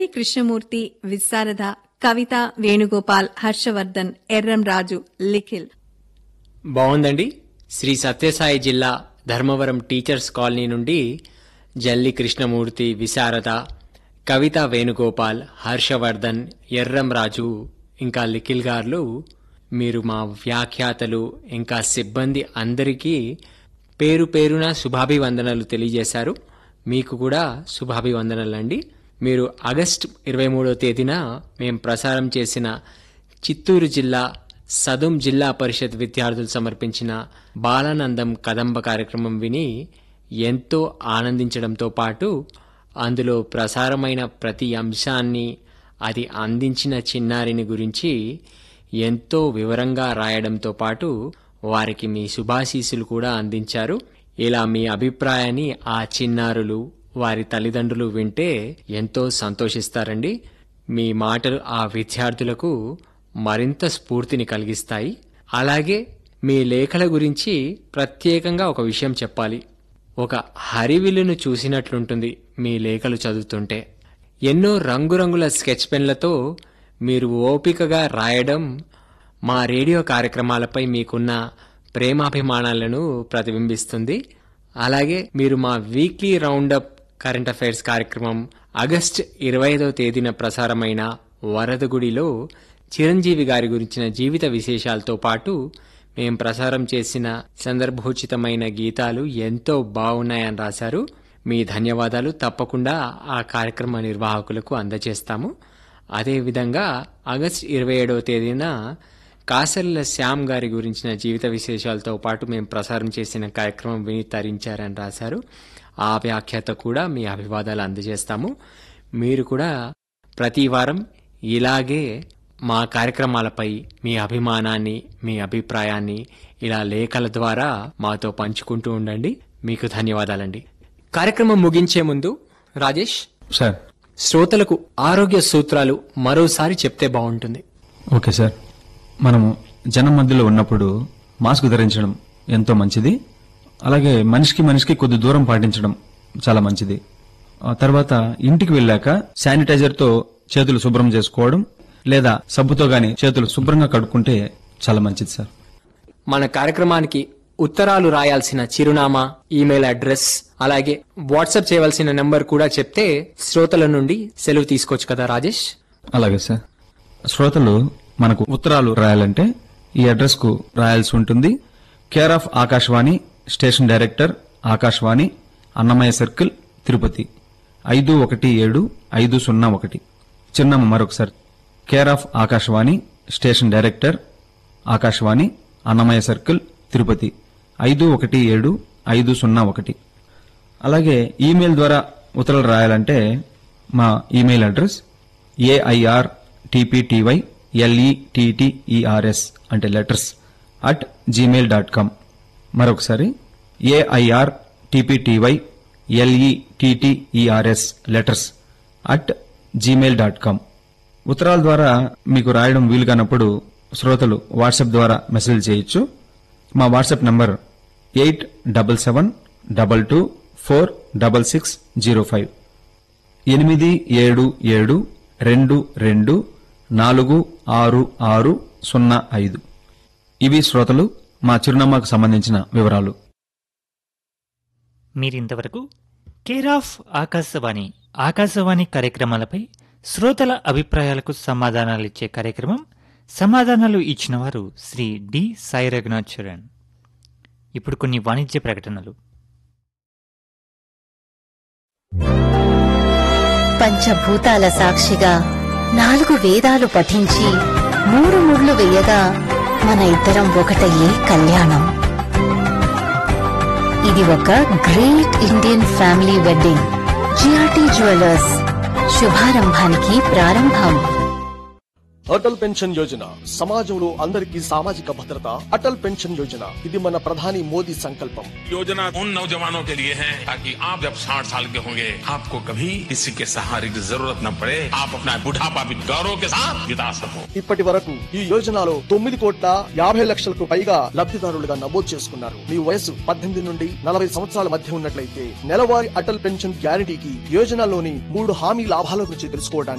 కృష్ణమూర్తి విశారద కవిత వేణుగోపాల్ హర్షవర్ధన్ ఎర్రం రాజు లిఖిల్ బాగుందండి శ్రీ సత్యసాయి జిల్లా Dharmavaram teachers colony నుండి జల్లి కృష్ణమూర్తి విశారద కవిత వేణుగోపాల్ హర్షవర్ధన్ ఎర్రం రాజు ఇంకా లిఖిల్ గారు మీరు మా వ్యాఖ్యాతలు ఇంకా సిబ్బంది అందరికీ పేరు పేరున శుభాభివందనలు తెలియజేశారు మీకు కూడా శుభాభివందనలండి మీరు ఆగస్ట్ ఇరవై మూడో తేదీన మేము ప్రసారం చేసిన చిత్తూరు జిల్లా సదుం జిల్లా పరిషత్ విద్యార్థులు సమర్పించిన బాలానందం కదంబ కార్యక్రమం విని ఎంతో ఆనందించడంతో పాటు అందులో ప్రసారమైన ప్రతి అంశాన్ని అది అందించిన చిన్నారిని గురించి ఎంతో వివరంగా రాయడంతో పాటు వారికి మీ శుభాశీస్సులు కూడా అందించారు ఇలా మీ అభిప్రాయాన్ని ఆ చిన్నారులు వారి తల్లిదండ్రులు వింటే ఎంతో సంతోషిస్తారండి మీ మాటలు ఆ విద్యార్థులకు మరింత స్ఫూర్తిని కలిగిస్తాయి అలాగే మీ లేఖల గురించి ప్రత్యేకంగా ఒక విషయం చెప్పాలి ఒక హరివిల్లును చూసినట్లుంటుంది మీ లేఖలు చదువుతుంటే ఎన్నో రంగురంగుల స్కెచ్ పెన్లతో మీరు ఓపికగా రాయడం మా రేడియో కార్యక్రమాలపై మీకున్న ప్రేమాభిమానాలను ప్రతిబింబిస్తుంది అలాగే మీరు మా వీక్లీ రౌండప్ కరెంట్ అఫైర్స్ కార్యక్రమం ఆగస్ట్ ఇరవై ఐదవ తేదీన ప్రసారమైన వరదగుడిలో చిరంజీవి గారి గురించిన జీవిత విశేషాలతో పాటు మేం ప్రసారం చేసిన సందర్భోచితమైన గీతాలు ఎంతో బాగున్నాయని రాశారు మీ ధన్యవాదాలు తప్పకుండా ఆ కార్యక్రమ నిర్వాహకులకు అందజేస్తాము అదేవిధంగా ఆగస్ట్ ఇరవై ఏడవ తేదీన కాసర్ల శ్యామ్ గారి గురించిన జీవిత విశేషాలతో పాటు మేము ప్రసారం చేసిన కార్యక్రమం విని తరించారని రాశారు ఆ వ్యాఖ్యాత కూడా మీ అభివాదాలు అందజేస్తాము మీరు కూడా ప్రతి వారం ఇలాగే మా కార్యక్రమాలపై మీ అభిమానాన్ని మీ అభిప్రాయాన్ని ఇలా లేఖల ద్వారా మాతో పంచుకుంటూ ఉండండి మీకు ధన్యవాదాలండి కార్యక్రమం ముగించే ముందు రాజేష్ సార్ శ్రోతలకు ఆరోగ్య సూత్రాలు మరోసారి చెప్తే బాగుంటుంది ఓకే సార్ మనము జనం మధ్యలో ఉన్నప్పుడు మాస్క్ ధరించడం ఎంతో మంచిది అలాగే మనిషికి మనిషికి కొద్ది దూరం పాటించడం చాలా మంచిది ఆ తర్వాత ఇంటికి వెళ్ళాక శానిటైజర్తో చేతులు శుభ్రం చేసుకోవడం లేదా సబ్బుతో గాని చేతులు శుభ్రంగా కడుక్కుంటే చాలా మంచిది సార్ మన కార్యక్రమానికి ఉత్తరాలు రాయాల్సిన చిరునామా ఈమెయిల్ అడ్రస్ అలాగే వాట్సాప్ చేయవలసిన నెంబర్ కూడా చెప్తే శ్రోతల నుండి సెలవు తీసుకోవచ్చు కదా రాజేష్ అలాగే సార్ శ్రోతలు మనకు ఉత్తరాలు రాయాలంటే ఈ అడ్రస్ కు రాయాల్సి ఉంటుంది care of Akashvani station director Akashvani Annamayya circle Tirupati ఐదు ఒకటి ఏడు ఐదు సున్నా ఒకటి చిరునామా మరొకసారి care of Akashvani station director Akashvani Annamayya circle Tirupati ఐదు ఒకటి ఏడు ఐదు సున్నా ఒకటి అలాగే ఈమెయిల్ ద్వారా ఉత్తరాలు రాయాలంటే మా email address AIR TPTY LETTERS అంటే letters at Gmail dot com మరొకసారి AIR TPTY LETTERS letters at Gmail dot com ఉత్తరాల ద్వారా మీకు రాయడం వీలు కానప్పుడు శ్రోతలు వాట్సాప్ ద్వారా మెసేజ్ చేయొచ్చు మా WhatsApp number eight double seven double two four double six zero five ఎనిమిది ఏడు ఏడు రెండు రెండు నాలుగు ఆరు ఆరు సున్నా ఐదు ఇవి శ్రోతలు మా చిరునామాకు సంబంధించిన వివరాలు మీరింతవరకు కేర్ ఆఫ్ ఆకాశవాణి ఆకాశవాణి కార్యక్రమాలపై శ్రోతల అభిప్రాయాలకు సమాధానాలిచ్చే కార్యక్రమం సమాధానాలు ఇచ్చిన వారు శ్రీ డి సాయి రఘునాథ్ చరణ్ ఇప్పుడు కొన్ని వాణిజ్య ప్రకటనలు పంచభూతాల సాక్షిగా నాలుగు వేదాలు పఠించి మూడు ముళ్ళు వేయగా మన ఇద్దరం ఒకటయ్యే కళ్యాణం ఇది ఒక great Indian family wedding GRT jewellers శుభారంభానికి ప్రారంభం అటల్ పెన్షన్ యోజన సమాజంలో అందరికీ సామాజిక భద్రత అటల్ పెన్షన్ యోజన ఇది మన ప్రధాని మోదీ సంకల్పం योजना उन नौजवानों के लिए है ताकि आप जब 60 साल के होंगे आपको कभी किसी के सहारे की जरूरत न पड़े आप अपना बुढ़ापा भी गौरव के साथ बिता सको ఇప్పటి వరకు ఈ యోజనలో తొమ్మిది కోట్ల యాభై లక్షలకు పైగా లబ్ధిదారులుగా నమోదు చేసుకున్నారు మీ వయసు పద్దెనిమిది నుండి నలభై సంవత్సరాల మధ్య ఉన్నట్లయితే నెలవారీ అటల్ పెన్షన్ గ్యారంటీకి యోజనలోని మూడు హామీ లాభాల గురించి తెలుసుకోవడానికి